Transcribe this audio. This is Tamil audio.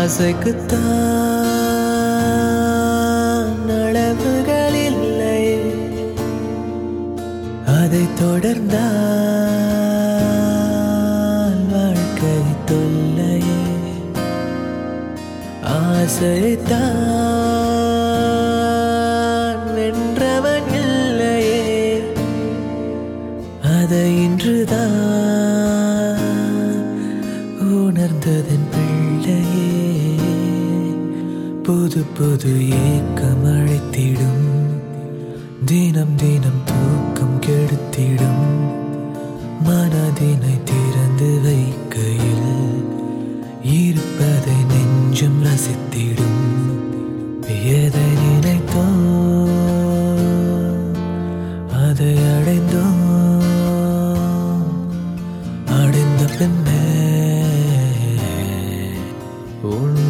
ஆசைக்குத்தான் அளவுகள் இல்லை அதை தொடர்ந்தால் வாழ்க்கை தொல்லையே ஆசைத்தான் வென்றவன் இல்லையே அதை இன்றுதான் உணர்ந்ததன் பிள்ளையே புது புது ஏக்கம் அழைத்திடும் தினம் தினம் தூக்கம் கெடுத்திடும் மனதினை திறந்து வைக்கையில் இருப்பதை நெஞ்சம் ரசித்திடும் எதை நினைத்தோ அதை அடைந்தோம் அடைந்த பின்னே உன்